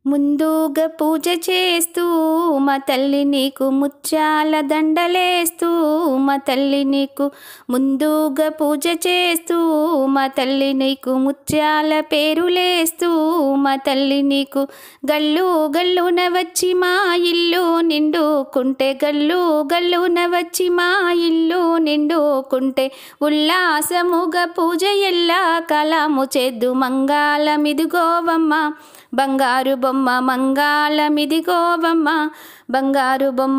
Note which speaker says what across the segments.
Speaker 1: ముందుగా పూజ చేస్తూ మా తల్లి నీకు ముత్యాల దండలేస్తూ మా తల్లి నీకు ముందుగా పూజ చేస్తూ మా తల్లి నీకు ముత్యాల పేరులేస్తూ మా తల్లి నీకు గల్లు గల్లున వచ్చి మా ఇల్లు నిండుకుంటే గల్లు గల్లున వచ్చి మా ఇల్లు నిండుకుంటే ఉల్లాసముగా పూజ ఎల్లా కలాము చేద్దు మంగాళమిదిగోవమ్మ బంగారు బొమ్మ మంగాళమిదిగోవమ్మ బంగారు బొమ్మ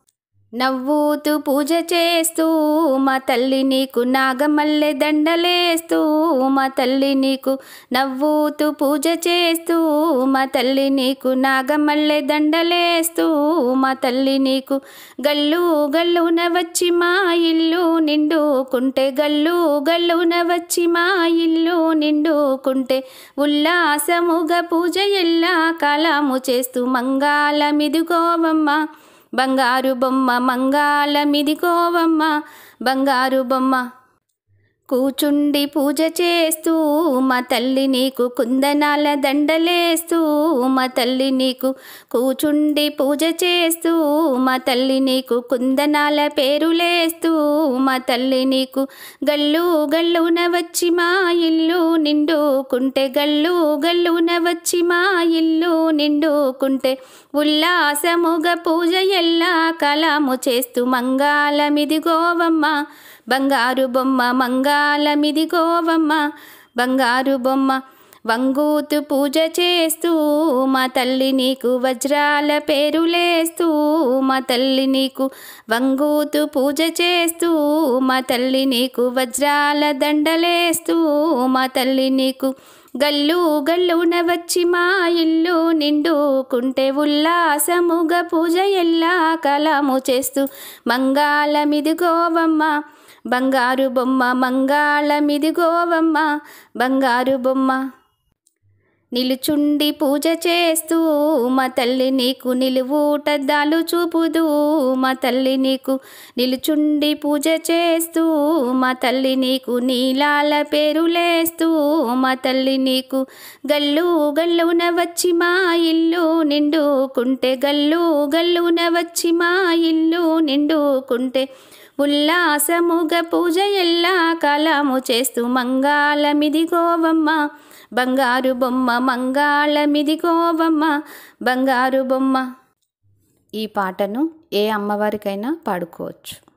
Speaker 1: నవ్వుతూ పూజ చేస్తూ మా తల్లి నీకు నాగమల్లె దండలేస్తూ మా తల్లి నీకు నవ్వుతూ పూజ చేస్తూ మా తల్లి నీకు నాగమల్లె దండలేస్తూ మా తల్లి నీకు గల్లు గల్లున వచ్చి మా ఇల్లు నిండుకుంటే గల్లు గల్లున వచ్చి మా ఇల్లు నిండుకుంటే ఉల్లాసముగా పూజ ఎల్లా కలాము చేస్తూ మంగాళమిదిగోవమ్మ బంగారు బొమ్మ మంగాళమిదిగోవమ్మ బంగారు బొమ్మ కూచుండి పూజ చేస్తూ మా తల్లి నీకు కుందనాల దండలేస్తూ మా తల్లి నీకు కూచుండి పూజ చేస్తూ మా తల్లి నీకు కుందనాల పేరులేస్తూ మా తల్లి నీకు గల్లు గల్లున వచ్చి మా ఇల్లు నిండుకుంటే గల్లు గల్లున వచ్చి మా ఇల్లు నిండుకుంటే ఉల్లాసముగా పూజ ఎల్లా కలాము చేస్తూ మంగాళమిదిగోవమ్మ బంగారు బొమ్మ మంగాళమిదిగోవమ్మ బంగారు బొమ్మ వంగూతు పూజ చేస్తూ మా తల్లి నీకు వజ్రాల పేరులేస్తూ మా తల్లి నీకు వంగూతు పూజ చేస్తూ మా తల్లి నీకు వజ్రాల దండలేస్తూ మా తల్లి నీకు గల్లు గల్లున వచ్చి మా ఇల్లు నిండుకుంటే ఉల్లాసముగా పూజ ఎల్లా కలాము చేస్తూ మంగాళమిదిగోవమ్మ బంగారు బొమ్మ మంగాళమిదిగోవమ్మ బంగారు బొమ్మ నిలుచుండి పూజ చేస్తూ మా తల్లి నీకు నిలువుటద్దాలు చూపుదు మా తల్లి నీకు నిలుచుండి పూజ చేస్తూ మా తల్లి నీకు నీలాల పేరులేస్తూ మా తల్లి నీకు గల్లు గల్లున వచ్చి మా ఇల్లు నిండుకుంటే గల్లు గల్లున వచ్చి మా ఇల్లు నిండుకుంటే ఉల్లాసముగా పూజ ఎల్లా కలాము చేస్తూ మంగాళమిదిగోవమ్మ బంగారు బొమ్మ మంగాళమిదిగోవమ్మ బంగారు బొమ్మ ఈ పాటను ఏ అమ్మవారికైనా పాడుకోవచ్చు